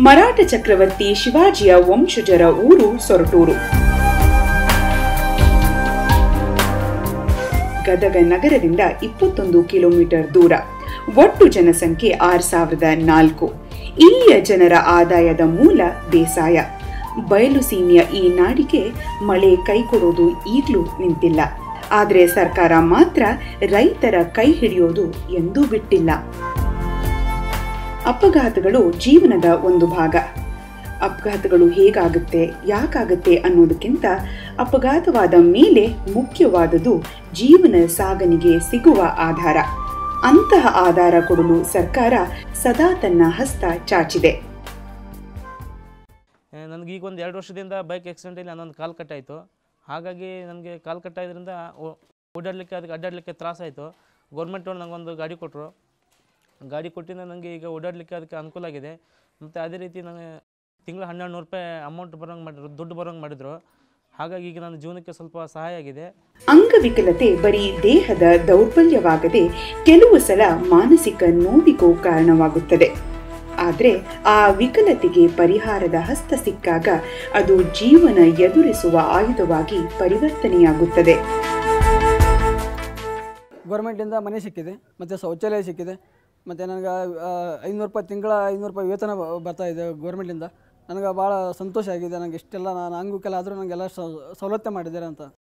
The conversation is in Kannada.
ಮರಾಠ ಚಕ್ರವರ್ತಿ ಶಿವಾಜಿಯ ವಂಶಜರ ಊರು ಸೊರಟೂರು ಗದಗ ನಗರದಿಂದ ಇಪ್ಪತ್ತೊಂದು ಕಿಲೋಮೀಟರ್ ದೂರ ಒಟ್ಟು ಜನಸಂಖ್ಯೆ ಆರು ಸಾವಿರದ ನಾಲ್ಕು ಇಲ್ಲಿಯ ಜನರ ಆದಾಯದ ಮೂಲ ಬೇಸಾಯ ಬಯಲು ಸೀಮೆಯ ಈ ನಾಡಿಗೆ ಮಳೆ ಕೈಕೊಡೋದು ಈಗಲೂ ನಿಂತಿಲ್ಲ ಆದರೆ ಸರ್ಕಾರ ಮಾತ್ರ ರೈತರ ಕೈ ಹಿಡಿಯೋದು ಎಂದೂ ಬಿಟ್ಟಿಲ್ಲ ಅಪಘಾತಗಳು ಜೀವನದ ಒಂದು ಭಾಗ ಅಪಘಾತಗಳು ಹೇಗಾಗುತ್ತೆ ಯಾಕಾಗುತ್ತೆ ಅನ್ನೋದಕ್ಕಿಂತ ಅಪಘಾತವಾದ ಮೇಲೆ ಮುಖ್ಯವಾದುದು ಜೀವನ ಸಾಗಣೆಗೆ ಸಿಗುವ ಆಧಾರ ಅಂತಹ ಆಧಾರ ಕೊಡಲು ಸರ್ಕಾರ ಸದಾ ತನ್ನ ಹಸ್ತ ಚಾಚಿದೆ ನನಗೆ ಈಗ ಒಂದು ಎರಡು ವರ್ಷದಿಂದ ಬೈಕ್ ಆಕ್ಸಿಡೆಂಟಲ್ಲಿ ನನ್ನೊಂದು ಕಾಲು ಕಟ್ಟಾಯಿತು ಹಾಗಾಗಿ ನನಗೆ ಕಾಲು ಕಟ್ಟಾದ್ರಿಂದ ಓ- ಓಡಾಡಲಿಕ್ಕೆ ಅದಕ್ಕೆ ಅಡ್ಡಾಡಲಿಕ್ಕೆ ತ್ರಾಸಾಯಿತು ಗೌರ್ಮೆಂಟವ್ರು ನನಗೊಂದು ಗಾಡಿ ಕೊಟ್ಟರು ಗಾಡಿ ಕೊಟ್ಟಿಂದ ನನಗೆ ಈಗ ಓಡಾಡಲಿಕ್ಕೆ ಅದಕ್ಕೆ ಅನುಕೂಲ ಆಗಿದೆ ಮತ್ತು ಅದೇ ರೀತಿ ನನಗೆ ತಿಂಗಳು ಹನ್ನೆರಡು ನೂರು ರೂಪಾಯಿ ಅಮೌಂಟ್ ಬರೋಂಗೆ ಮಾಡಿದ್ರು ದುಡ್ಡು ಬರೋಂಗೆ ಮಾಡಿದರು ಹಾಗಾಗಿ ಈಗ ನನ್ನ ಜೀವನಕ್ಕೆ ಸ್ವಲ್ಪ ಸಹಾಯ ಆಗಿದೆ ಅಂಗವಿಕಲತೆ ಬರೀ ದೇಹದ ದೌರ್ಬಲ್ಯವಾಗದೆ ಕೆಲವು ಸಲ ಮಾನಸಿಕ ನೋವಿಗೂ ಕಾರಣವಾಗುತ್ತದೆ ಆದರೆ ಆ ವಿಕಲತೆಗೆ ಪರಿಹಾರದ ಹಸ್ತ ಸಿಕ್ಕಾಗ ಅದು ಜೀವನ ಎದುರಿಸುವ ಆಯುಧವಾಗಿ ಪರಿವರ್ತನೆಯಾಗುತ್ತದೆ ಗೌರ್ಮೆಂಟಿಂದ ಮನೆ ಸಿಕ್ಕಿದೆ ಮತ್ತು ಶೌಚಾಲಯ ಸಿಕ್ಕಿದೆ ಮತ್ತು ನನಗೆ ಐನೂರು ರೂಪಾಯಿ ತಿಂಗಳ ಐನೂರು ರೂಪಾಯಿ ವೇತನ ಬ- ಬರ್ತಾ ಇದೆ ಗೌರ್ಮೆಂಟಿಂದ ನನಗೆ ಭಾಳ ಸಂತೋಷ ಆಗಿದೆ ನನಗೆ ಇಷ್ಟೆಲ್ಲ ನಾನು ಅಂಗವಿಕಲ ಆದರೂ ನನಗೆಲ್ಲ ಸೌಲಭ್ಯ ಮಾಡಿದ್ದಾರೆ ಅಂತ